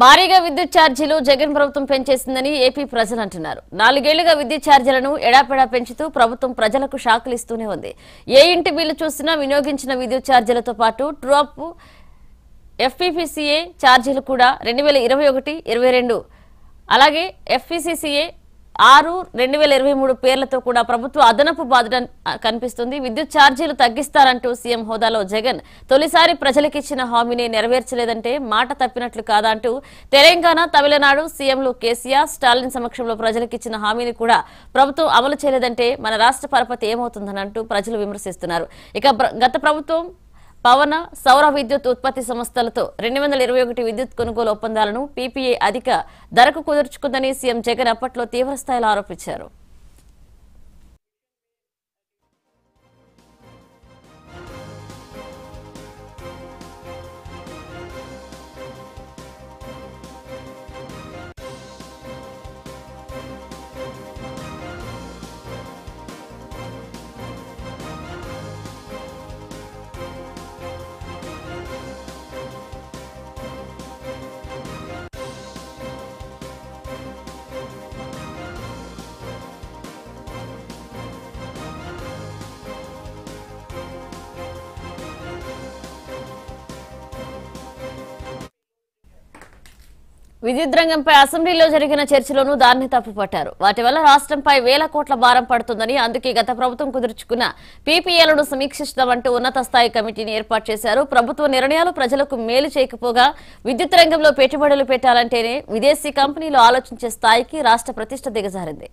భారీగా విద్యుత్ ఛార్జీలు జగన్ ప్రభుత్వం పెంచేసిందని ఏపీ ప్రజలు అంటున్నారు నాలుగేళ్లుగా విద్యుత్ ఛార్జీలను ఎడాపెడా పెంచుతూ ప్రభుత్వం ప్రజలకు షాకులు ఇస్తూనే ఉంది ఏ ఇంటి బిల్లు చూసినా వినియోగించిన విద్యుత్ ఛార్జీలతో పాటు ట్రోప్ ఎఫ్పిపిసిఏ ఛార్జీలు కూడా రెండు వేల ఇరవై ఒకటి ఇరవై రెండు అలాగే ఎఫ్పిసిసిఏ ఆరు రెండు వేల ఇరవై మూడు పేర్లతో కూడా ప్రభుత్వ అదనపు బాధ కనిపిస్తుంది విద్యుత్ ఛార్జీలు తగ్గిస్తారంటూ సీఎం హోదాలో జగన్ తొలిసారి ప్రజలకిచ్చిన హామీని నెరవేర్చలేదంటే మాట తప్పినట్లు కాదా అంటూ తెలంగాణ తమిళనాడు సీఎంలు కేసీఆర్ స్టాలిన్ సమక్షంలో ప్రజలకిచ్చిన హామీని కూడా ప్రభుత్వం అమలు చేయలేదంటే మన రాష్ట్ర పరపతి ఏమవుతుందని అంటూ ప్రజలు విమర్శిస్తున్నారు ఇక ప్ర- గత ప్రభుత్వం పవన సౌర విద్యుత్ ఉత్పత్తి సంస్థలతో రెండు వందల ఇరవై ఒకటి విద్యుత్ కొనుగోలు ఒప్పందాలను పీపీఏ అధిక ధరకు కుదుర్చుకుందని సీఎం జగన్ అప్పట్లో తీవ్రస్థాయిలో ఆరోపించారు విద్యుత్ రంగంపై అసెంబ్లీలో జరిగిన చర్చలోనూ దాన్ని తప్పుపట్టారు వాటి వల్ల రాష్ట్రంపై వేల కోట్ల భారం పడుతుందని అందుకే గత ప్రభుత్వం కుదుర్చుకున్న పీపీఏలను సమీక్షిస్తామంటూ ఉన్నత స్థాయి కమిటీని ఏర్పాటు చేశారు ప్రభుత్వ నిర్ణయాలు ప్రజలకు మేలు చేయకపోగా విద్యుత్ రంగంలో పెట్టుబడులు పెట్టాలంటేనే విదేశీ కంపెనీలు ఆలోచించే స్థాయికి రాష్ట్ర ప్రతిష్ట దిగజారింది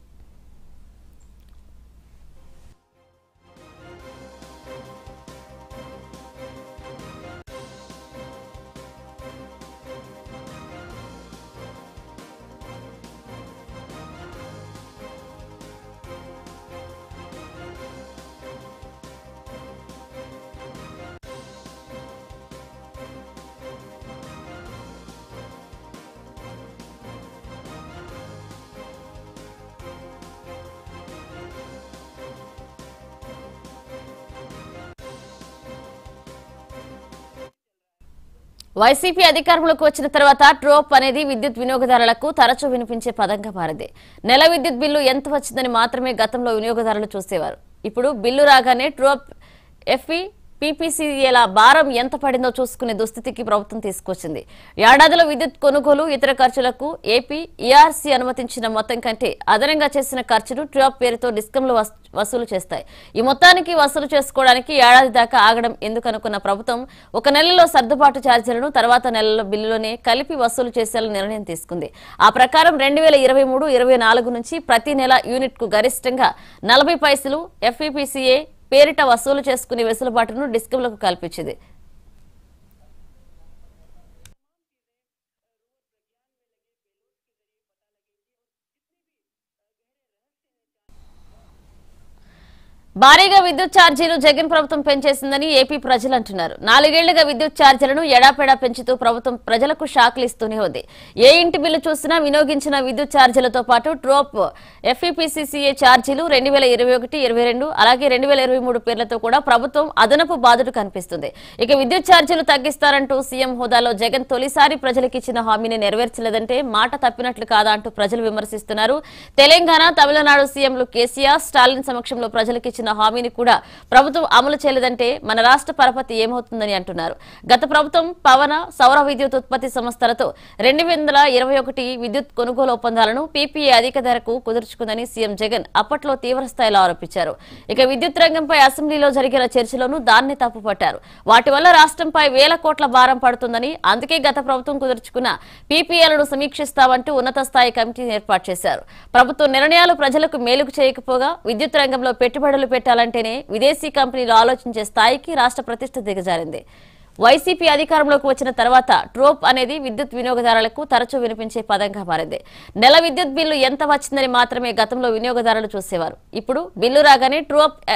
వైసీపీ అధికారంలోకి వచ్చిన తర్వాత ట్రోప్ అనేది విద్యుత్ వినియోగదారులకు తరచూ వినిపించే పదంగా మారింది నెల విద్యుత్ బిల్లు ఎంత వచ్చిందని మాత్రమే గతంలో వినియోగదారులు చూసేవారు ఇప్పుడు బిల్లు రాగానే ట్రోప్ ఎఫ్ఈ పీపీసీఏల భారం ఎంత పడిందో చూసుకునే దుస్థితికి ప్రభుత్వం తీసుకొచ్చింది ఏడాదిలో విద్యుత్ కొనుగోలు ఇతర ఖర్చులకు ఏపీ ఈఆర్సీ అనుమతించిన మొత్తం కంటే అదనంగా చేసిన ఖర్చును ట్రాప్ పేరుతో డిస్కంలు వస్- వసూలు చేస్తాయి ఈ మొత్తానికి వసూలు చేసుకోవడానికి ఏడాది దాకా ఆగడం ఎందుకనుకున్న ప్రభుత్వం ఒక నెలలో సర్దుబాటు ఛార్జీలను తర్వాత నెలలో బిల్లులోనే కలిపి వసూలు చేసేలా నిర్ణయం తీసుకుంది ఆ ప్రకారం రెండు వేల ఇరవై మూడు ఇరవై నాలుగు నుంచి ప్రతి నెల యూనిట్ కు గరిష్టంగా నలభై పైసలు ఎఫ్ఈపీసీఏ పేరిట వసూలు చేసుకునే వెసులుబాటును డిస్కంలకు కల్పించింది భారీగా విద్యుత్ ఛార్జీలు జగన్ ప్రభుత్వం పెంచేసిందని ఏపీ ప్రజలు అంటున్నారు నాలుగేళ్లుగా విద్యుత్ ఛార్జీలను ఎడాపెడా పెంచుతూ ప్రభుత్వం ప్రజలకు షాక్లు ఇస్తూనే ఉంది ఏ ఇంటి బిల్లు చూసినా వినియోగించిన విద్యుత్ ఛార్జీలతో పాటు ట్రోప్ ఎఫ్ఈపీసీసీఏ ఛార్జీలు రెండు వేల ఇరవై ఒకటి ఇరవై రెండు అలాగే రెండు వేల ఇరవై మూడు పేర్లతో కూడా ప్రభుత్వం అదనపు బాధుడు కనిపిస్తుంది ఇక విద్యుత్ ఛార్జీలు తగ్గిస్తారంటూ సీఎం హోదాలో జగన్ తొలిసారి ప్రజలకు ఇచ్చిన హామీని నెరవేర్చలేదంటే మాట తప్పినట్లు కాదా అంటూ ప్రజలు విమర్శిస్తున్నారు తెలంగాణ తమిళనాడు సీఎంలు కేసీఆర్ స్టాలిన్ సమక్షంలో ప్రజలకు ఇచ్చిన హామీని కూడా ప్రభుత్వం అమలు చేయలేదంటే మన రాష్ట్ర పరపతి ఏమవుతుందని అంటున్నారు గత ప్రభుత్వం పవన సౌర విద్యుత్ ఉత్పత్తి సంస్థలతో రెండు వందల ఇరవై ఒకటి విద్యుత్ కొనుగోలు ఒప్పందాలను పీపీఏ అధిక ధరకు కుదుర్చుకుందని సీఎం జగన్ అప్పట్లో తీవ్రస్థాయిలో ఆరోపించారు ఇక విద్యుత్ రంగంపై అసెంబ్లీలో జరిగిన చర్చలోనూ దాన్ని తప్పుపట్టారు వాటి వల్ల రాష్ట్రంపై వేల కోట్ల భారం పడుతుందని అందుకే గత ప్రభుత్వం కుదుర్చుకున్న పీపీఏలను సమీక్షిస్తామంటూ ఉన్నత స్థాయి కమిటీని ఏర్పాటు చేశారు ప్రభుత్వ నిర్ణయాలు ప్రజలకు మేలుకు చేయకపోగా విద్యుత్ రంగంలో పెట్టుబడులు పెట్టాలంటేనే విదేశీ కంపెనీలు ఆలోచించే స్థాయికి రాష్ట్ర ప్రతిష్ట దిగజారింది వైసీపీ అధికారంలోకి వచ్చిన తర్వాత ట్రోప్ అనేది విద్యుత్ వినియోగదారులకు తరచూ వినిపించే పదంగా మారింది నెల విద్యుత్ బిల్లు ఎంత వచ్చిందని మాత్రమే గతంలో వినియోగదారులు చూసేవారు ఇప్పుడు బిల్లు రాగానే ట్రోప్ ఎ-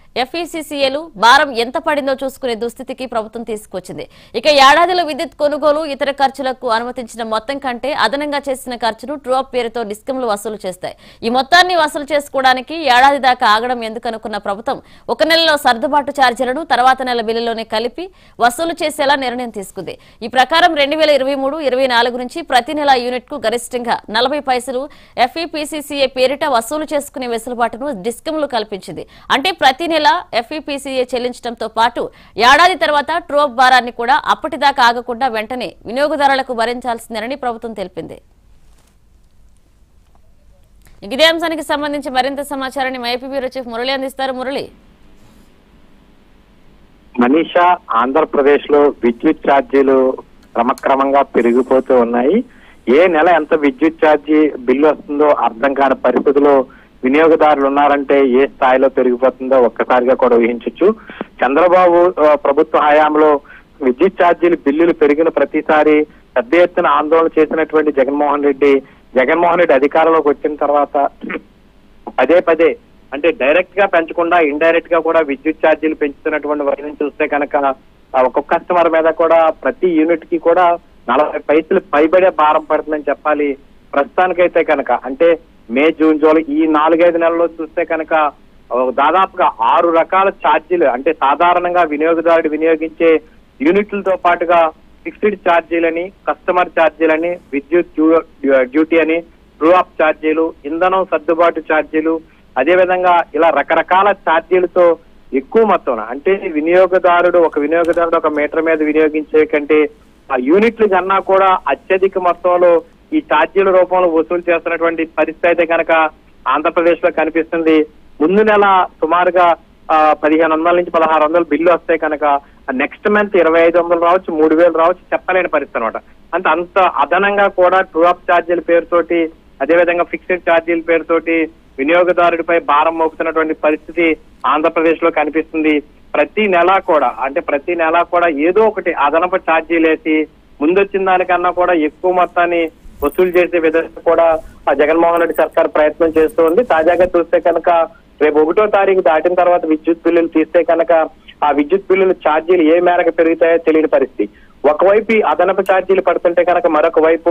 ఎఫ్ఈసీసీఏలు భారం ఎంత పడిందో చూసుకునే దుస్థితికి ప్రభుత్వం తీసుకొచ్చింది ఇక ఏడాదిలో విద్యుత్ కొనుగోలు ఇతర ఖర్చులకు అనుమతించిన మొత్తం కంటే అదనంగా చేసిన ఖర్చును ట్రూఅప్ పేరుతో డిస్కంలు వసూలు చేస్తాయి ఈ మొత్తాన్ని వసూలు చేసుకోవడానికి ఏడాది దాకా ఆగడం ఎందుకనుకున్న ప్రభుత్వం ఒక నెలలో సర్దుబాటు ఛార్జీలను తర్వాత నెల బిల్లులోనే కలిపి వసూలు చేసేలా నిర్ణయం తీసుకుంది ఈ ప్రకారం రెండు వేల ఇరవై మూడు ఇరవై నాలుగు నుంచి ప్రతి నెల యూనిట్ కు గరిష్టంగా నలభై పైసలు ఎఫ్ఈపీసీసీఏ పేరిట వసూలు చేసుకునే వెసులుబాటును డిస్కంలు కల్పించింది అంటే ప్రతి నెల ఎఫ్ఈపీసీఏ చెల్లించడంతో పాటు ఏడాది తర్వాత ట్రోప్ భారాన్ని కూడా అప్పటిదాకా ఆగకుండా వెంటనే వినియోగదారులకు భరించాల్సిందేనని ప్రభుత్వం తెలిపింది ఇక ఇదే అంశానికి సంబంధించి మరింత సమాచారాన్ని మైపీ బ్యూరో చీఫ్ మురళి అందిస్తారు మురళి మనీషా ఆంధ్రప్రదేశ్ లో విద్యుత్ ఛార్జీలు క్రమక్రమంగా పెరిగిపోతూ ఉన్నాయి ఏ నెల ఎంత విద్యుత్ ఛార్జీ బిల్లు వస్తుందో అర్థం కాని పరిస్థితిలో వినియోగదారులు ఉన్నారంటే ఏ స్థాయిలో పెరిగిపోతుందో ఒక్కసారిగా కూడా ఊహించవచ్చు చంద్రబాబు ఆ, ప్రభుత్వ హయాంలో విద్యుత్ ఛార్జీలు బిల్లులు పెరిగిన ప్రతిసారి పెద్ద ఎత్తున ఆందోళన చేసినటువంటి జగన్మోహన్ రెడ్డి జగన్మోహన్ రెడ్డి అధికారంలోకి వచ్చిన తర్వాత పదే పదే అంటే డైరెక్ట్ గా పెంచకుండా ఇండైరెక్ట్ గా కూడా విద్యుత్ ఛార్జీలు పెంచుతున్నటువంటి వైనం చూస్తే కనుక ఆ ఒక్కొక్క కస్టమర్ మీద కూడా ప్రతి యూనిట్ కి కూడా నలభై పైసలు పైబడే భారం పడుతుందని చెప్పాలి ప్రస్తుతానికైతే కనుక అంటే మే జూన్ జూలై ఈ నాలుగైదు నెలల్లో చూస్తే కనుక ఆ, దాదాపుగా ఆరు రకాల ఛార్జీలు అంటే సాధారణంగా వినియోగదారుడు వినియోగించే యూనిట్లతో పాటుగా ఫిక్స్డ్ ఛార్జీలని కస్టమర్ ఛార్జీలని విద్యుత్ డ్యూ- డ్యూటీ అని ట్రూ అప్ ఛార్జీలు ఇంధనం సర్దుబాటు ఛార్జీలు అదేవిధంగా ఇలా రకరకాల ఛార్జీలతో ఎక్కువ మొత్తం అంటే వినియోగదారుడు ఒక వినియోగదారుడు ఒక మీటర్ మీద వినియోగించే కంటే ఆ యూనిట్లు కన్నా కూడా అత్యధిక మొత్తంలో ఈ ఛార్జీల రూపంలో వసూలు చేస్తున్నటువంటి పరిస్థితి అయితే కనుక ఆంధ్రప్రదేశ్ లో కనిపిస్తుంది ముందు నెల సుమారుగా ఆ, పదిహేను వందల నుంచి పదహారు వందల బిల్లు వస్తే కనుక నెక్స్ట్ మంత్ ఇరవై ఐదు వందలు రావచ్చు మూడు వేలు రావచ్చు చెప్పలేని పరిస్థితి అనమాట అంటే అంత అదనంగా కూడా ట్రూ అప్ ఛార్జీల పేరుతోటి అదేవిధంగా ఫిక్స్డ్ ఛార్జీల పేరుతోటి వినియోగదారుడిపై భారం మోపుతున్నటువంటి పరిస్థితి ఆంధ్రప్రదేశ్ లో కనిపిస్తుంది ప్రతి నెల కూడా అంటే ప్రతి నెల కూడా ఏదో ఒకటి అదనపు ఛార్జీలు వేసి ముందొచ్చిన దానికన్నా కూడా ఎక్కువ మొత్తాన్ని వసూలు చేసే విధంగా కూడా ఆ జగన్మోహన్ రెడ్డి సర్కార్ ప్రయత్నం చేస్తూ ఉంది తాజాగా చూస్తే కనుక రేపు ఒకటో తారీఖు దాటిన తర్వాత విద్యుత్ బిల్లులు తీస్తే కనుక ఆ విద్యుత్ బిల్లుల ఛార్జీలు ఏ మేరకు పెరుగుతాయో తెలియని పరిస్థితి ఒకవైపు ఈ అదనపు ఛార్జీలు పడుతుంటే కనుక మరొక వైపు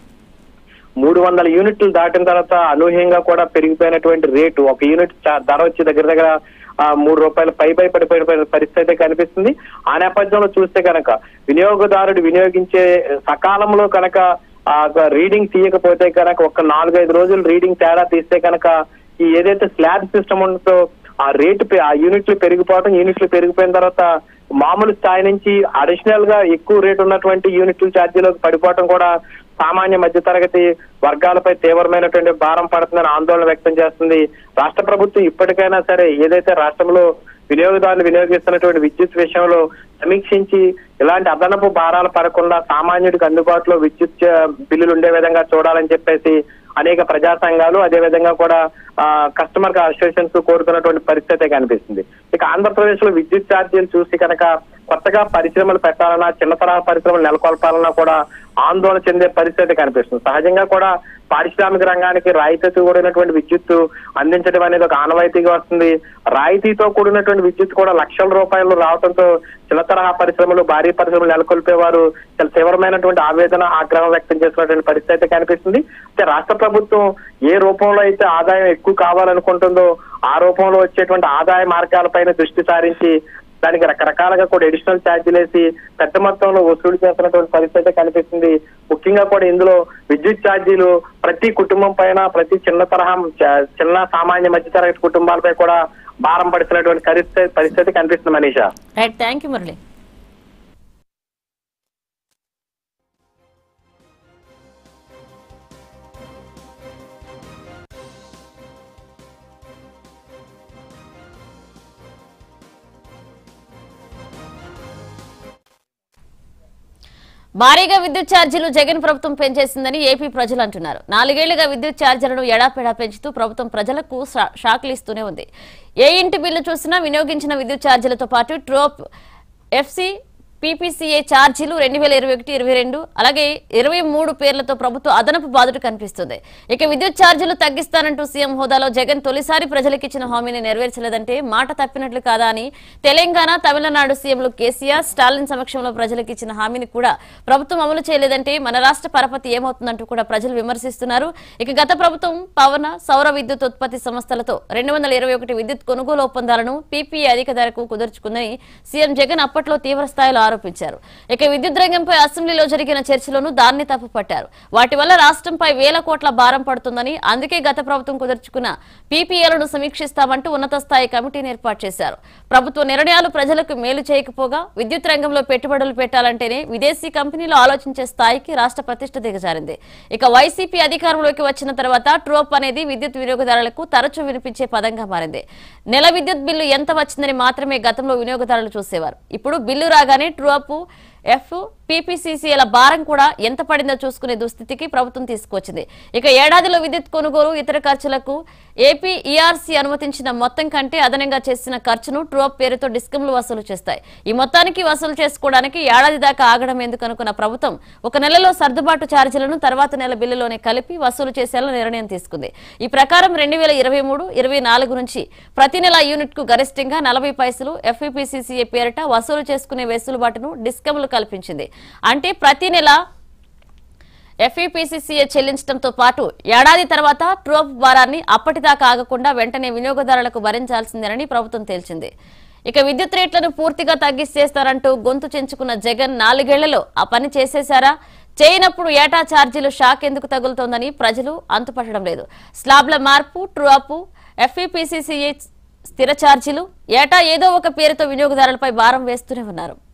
మూడు వందల యూనిట్లు దాటిన తర్వాత అనూహ్యంగా కూడా పెరిగిపోయినటువంటి రేటు ఒక యూనిట్ చా- ధర వచ్చి దగ్గర దగ్గర ఆ, మూడు రూపాయలు పై పై పడిపోయిన పరిస్థితి అయితే కనిపిస్తుంది ఆ నేపథ్యంలో చూస్తే కనుక వినియోగదారుడు వినియోగించే సకాలంలో కనుక ఆ రీడింగ్ తీయకపోతే కనుక ఒక నాలుగైదు రోజులు రీడింగ్ తేడా తీస్తే కనుక ఈ ఏదైతే స్లాబ్ సిస్టమ్ ఉంటుందో ఆ రేటు పె- ఆ యూనిట్లు పెరిగిపోవడం యూనిట్లు పెరిగిపోయిన తర్వాత మామూలు స్థాయి నుంచి అడిషనల్ గా ఎక్కువ రేటు ఉన్నటువంటి యూనిట్ల ఛార్జీలోకి పడిపోవడం కూడా సామాన్య మధ్యతరగతి వర్గాలపై తీవ్రమైనటువంటి భారం పడుతుందని ఆందోళన వ్యక్తం చేస్తుంది రాష్ట్ర ప్రభుత్వం ఇప్పటికైనా సరే ఏదైతే రాష్ట్రంలో వినియోగదారులు వినియోగిస్తున్నటువంటి విద్యుత్ విషయంలో సమీక్షించి ఇలాంటి అదనపు భారాలు పడకుండా సామాన్యుడికి అందుబాటులో విద్యుత్ చ- బిల్లులు ఉండే విధంగా చూడాలని చెప్పేసి అనేక ప్రజా సంఘాలు అదే విధంగా కూడా ఆ, కస్టమర్ అసోసియేషన్స్ కోరుతున్నటువంటి పరిస్థితి కనిపిస్తుంది ఇక ఆంధ్రప్రదేశ్ లో విద్యుత్ ఛార్జీలు చూసి కనుక కొత్తగా పరిశ్రమలు పెట్టాలన్నా చిన్న తరహా పరిశ్రమలు నెలకొల్పాలన్నా కూడా ఆందోళన చెందే పరిస్థితి కనిపిస్తుంది సహజంగా కూడా పారిశ్రామిక రంగానికి రాయితీతో కూడినటువంటి విద్యుత్ అందించడం అనేది ఒక ఆనవాయితీగా వస్తుంది రాయితీతో కూడినటువంటి విద్యుత్ కూడా లక్షల రూపాయలు రావడంతో చిన్న తరహా పరిశ్రమలు భారీ పరిశ్రమలు నెలకొల్పేవారు చాలా తీవ్రమైనటువంటి ఆవేదన ఆగ్రహం వ్యక్తం చేస్తున్నటువంటి పరిస్థితి అయితే కనిపిస్తుంది అయితే రాష్ట్ర ప్రభుత్వం ఏ రూపంలో అయితే ఆదాయం ఎక్కువ కావాలనుకుంటుందో ఆ రూపంలో వచ్చేటువంటి ఆదాయ మార్గాలపైన దృష్టి సారించి దానికి రకరకాలుగా కూడా అడిషనల్ ఛార్జీలు వేసి పెద్ద మొత్తంలో వసూలు చేస్తున్నటువంటి పరిస్థితి అయితే కనిపిస్తుంది ముఖ్యంగా కూడా ఇందులో విద్యుత్ ఛార్జీలు ప్రతి కుటుంబం పైన ప్రతి చిన్న తరహా చ- చిన్న సామాన్య మధ్యతరగతి కుటుంబాలపై కూడా భారం పడుతున్నటువంటి పరిస్థితి పరిస్థితి కనిపిస్తుంది Manisha right thank you Murali భారీగా విద్యుత్ ఛార్జీలు జగన్ ప్రభుత్వం పెంచేసిందని ఏపీ ప్రజలు అంటున్నారు నాలుగేళ్లుగా విద్యుత్ ఛార్జీలను ఎడాపెడా పెంచుతూ ప్రభుత్వం ప్రజలకు షా- షాక్లు ఇస్తూనే ఉంది ఏ ఇంటి బిల్లు చూసినా వినియోగించిన విద్యుత్ ఛార్జీలతో పాటు ట్రోప్ ఎఫ్సి పీపీసీఏ ఛార్జీలు రెండు వేల ఇరవై ఒకటి ఇరవై రెండు అలాగే ఇరవై మూడు పేర్లతో ప్రభుత్వ అదనపు బాధలు కనిపిస్తుంది ఇక విద్యుత్ ఛార్జీలు తగ్గిస్తానంటూ సీఎం హోదాలో జగన్ తొలిసారి ప్రజలకు ఇచ్చిన హామీని నెరవేర్చలేదంటే మాట తప్పినట్లు కాదా అని తెలంగాణ తమిళనాడు సీఎంలు కేసీఆర్ స్టాలిన్ సమక్షంలో ప్రజలకు ఇచ్చిన హామీని కూడా ప్రభుత్వం అమలు చేయలేదంటే మన రాష్ట్ర పరపతి ఏమవుతుందంటూ కూడా ప్రజలు విమర్శిస్తున్నారు ఇక గత ప్రభుత్వం పవన సౌర విద్యుత్ ఉత్పత్తి సంస్థలతో రెండు వందల ఇరవై ఒకటి విద్యుత్ కొనుగోలు ఒప్పందాలను పీపీఏ అధిక ధరకు కుదుర్చుకుందని సీఎం జగన్ అప్పట్లో తీవ్ర స్థాయిలో ఆరోపించారు ఇక విద్యుత్ రంగంపై అసెంబ్లీలో జరిగిన చర్చలోనూ దాన్ని తప్పుపట్టారు వాటి వల్ల రాష్ట్రంపై వేల కోట్ల భారం పడుతుందని అందుకే గత ప్రభుత్వం కుదుర్చుకున్న పీపీఏలను సమీక్షిస్తామంటూ ఉన్నత స్థాయి కమిటీని ఏర్పాటు చేశారు ప్రభుత్వ నిర్ణయాలు ప్రజలకు మేలు చేయకపోగా విద్యుత్ రంగంలో పెట్టుబడులు పెట్టాలంటేనే విదేశీ కంపెనీలు ఆలోచించే స్థాయికి రాష్ట్ర ప్రతిష్ట దిగజారింది ఇక వైసీపీ అధికారంలోకి వచ్చిన తర్వాత ట్రోప్ అనేది విద్యుత్ వినియోగదారులకు తరచూ వినిపించే పదంగా మారింది నెల విద్యుత్ బిల్లు ఎంత వచ్చిందని మాత్రమే గతంలో వినియోగదారులు చూసేవారు ఇప్పుడు బిల్లు రాగానే ట్రోప్ ఎఫ్ పీపీసీసీల భారం కూడా ఎంత పడిందో చూసుకునే దుస్థితికి ప్రభుత్వం తీసుకొచ్చింది ఇక ఏడాదిలో విద్యుత్ కొనుగోలు ఇతర ఖర్చులకు ఏపీ ఈఆర్సీ అనుమతించిన మొత్తం కంటే అదనంగా చేసిన ఖర్చును ట్రూఅప్ పేరుతో డిస్కంలు వసూలు చేస్తాయి ఈ మొత్తానికి వసూలు చేసుకోవడానికి ఏడాది దాకా ఆగడం ఎందుకు అనుకున్న ప్రభుత్వం ఒక నెలలో సర్దుబాటు ఛార్జీలను తర్వాత నెల బిల్లులోనే కలిపి వసూలు చేసేలా నిర్ణయం తీసుకుంది ఈ ప్రకారం రెండు వేల ఇరవై మూడు ఇరవై నాలుగు నుంచి ప్రతి నెల యూనిట్ కు గరిష్టంగా నలభై పైసలు ఎఫ్ఈపీసీసీఏ పేరిట వసూలు చేసుకునే వెసులుబాటును డిస్కంలు కల్పించింది అంటే ప్రతి నెల ఎఫ్ఈపీసీసీఏ చెల్లించడంతో పాటు ఏడాది తర్వాత ట్రోప్ భారాన్ని అప్పటిదాకా ఆగకుండా వెంటనే వినియోగదారులకు భరించాల్సిందేనని ప్రభుత్వం తేల్చింది ఇక విద్యుత్ రేట్లను పూర్తిగా తగ్గిస్తేస్తారంటూ గొంతు చెంచుకున్న జగన్ నాలుగేళ్లలో ఆ పని చేసేశారా చేయనప్పుడు ఏటా ఛార్జీలు షాక్ ఎందుకు తగులుతోందని ప్రజలు అంతుపట్టడం లేదు స్లాబ్ల మార్పు ట్రూఅప్ ఎఫ్ఈపీసీసీఏ స్థిర ఛార్జీలు ఏటా ఏదో ఒక పేరుతో వినియోగదారులపై భారం వేస్తూనే ఉన్నారు